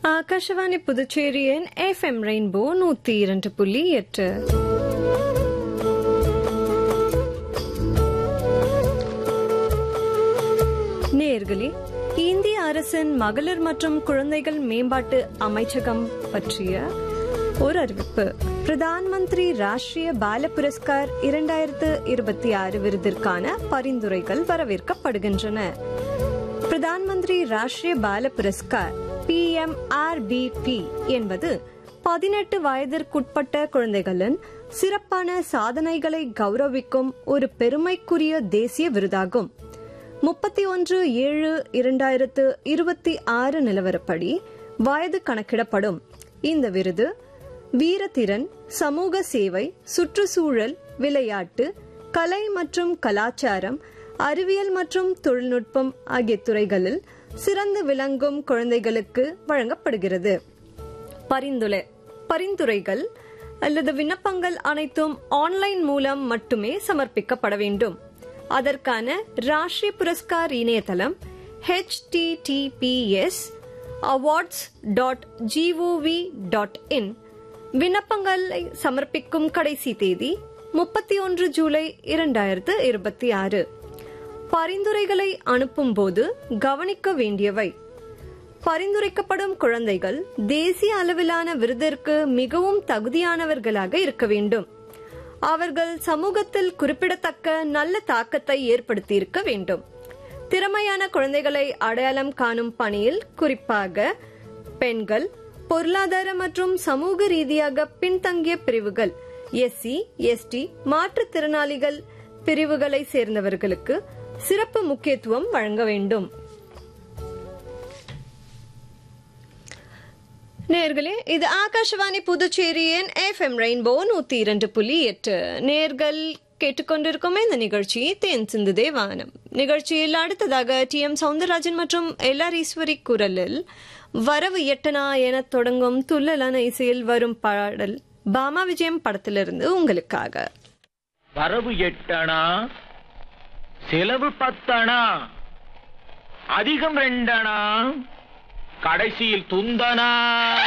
ಆಕಾಶವಾಣಿ ಪುದುಚೇರಿಯನ್ FM rainbow ನೂத்தி இரண்டு புள்ளி எட்டு நேர்களே இந்திய அரசின் மகளிர் மற்றும் குழந்தைகள் மேம்பாட்டு அமைச்சகம் பற்றிய ஒரு அறிவிப்பு பிரதான் மந்திரி ராஷ்டிரிய பால புரஸ்கார் இரண்டாயிரத்து இருபத்தி ஆறு விருதிற்கான பரிந்துரைகள் வரவேற்கப்படுகின்றன Pradhan Mantri Rashtriya Bal Puraskar P M R B P என்பது பதினெட்டு வயதிற்குட்பட்ட குழந்தைகளின் சிறப்பான சாதனைகளை கௌரவிக்கும் ஒரு பெருமைக்குரிய தேசிய விருதாகும் முப்பத்தி ஒன்று ஏழு இரண்டாயிரத்து இருபத்தி ஆறு நிலவரப்படி வயது கணக்கிடப்படும் இந்த விருது வீரத்திறன் சமூக சேவை சுற்றுச்சூழல் விளையாட்டு கலை மற்றும் கலாச்சாரம் அறிவியல் மற்றும் தொழில்நுட்பம் ஆகிய துறைகளில் சிறந்து விளங்கும் குழந்தைகளுக்கு வழங்கப்படுகிறது பரிந்துரை பரிந்துரைகள் அல்லது விண்ணப்பங்கள் அனைத்தும் ஆன்லைன் மூலம் மட்டுமே சமர்ப்பிக்கப்பட வேண்டும் அதற்கான ராஷ்டிரிய புரஸ்கார் இணையதளம் HTTPS awards dot GOV dot in விண்ணப்பங்களை சமர்ப்பிக்கும் கடைசி தேதி முப்பத்தி ஒன்று ஜூலை இரண்டாயிரத்து இருபத்தி ஆறு பரிந்துரைகளை அனுப்பும் போது கவனிக்க வேண்டியவை பரிந்துரைக்கப்படும் குழந்தைகள் தேசிய அளவிலான விருதிற்கு மிகவும் தகுதியானவர்களாக இருக்க வேண்டும் அவர்கள் சமூகத்தில் குறிப்பிடத்தக்க நல்ல தாக்கத்தை ஏற்படுத்தியிருக்க வேண்டும் திறமையான குழந்தைகளை அடையாளம் காணும் பணியில் குறிப்பாக பெண்கள் பொருளாதார மற்றும் சமூக ரீதியாக பின்தங்கிய பிரிவுகள் எஸ்சி எஸ்டி மாற்றுத்திறனாளிகள் பிரிவுகளை சேர்ந்தவர்களுக்கு சிறப்பு முக்கியத்துவம் வழங்க வேண்டும் நேர்களே இது ஆகாஷவாணி புதுச்சேரியின் எஃப்எம் ரெயின்போ நூத்தி இரண்டு புள்ளி எட்டு நேர்கள் கேட்டுக்கொண்டிருக்கும் இந்த நிகழ்ச்சி தேன் சிந்து தேவானம் நிகழ்ச்சியில் அடுத்ததாக டி எம் சவுந்தரராஜன் மற்றும் எல்ஆர் ஈஸ்வரி குரலில் வரவு எட்டனா என தொடங்கும் துள்ளலான இசையில் வரும் பாடல் பாமா விஜயம் படத்திலிருந்து உங்களுக்காக வரவு எட்டணா செலவு பத்தணா அதிகம் ரெண்டணா கடைசியில் துந்தனா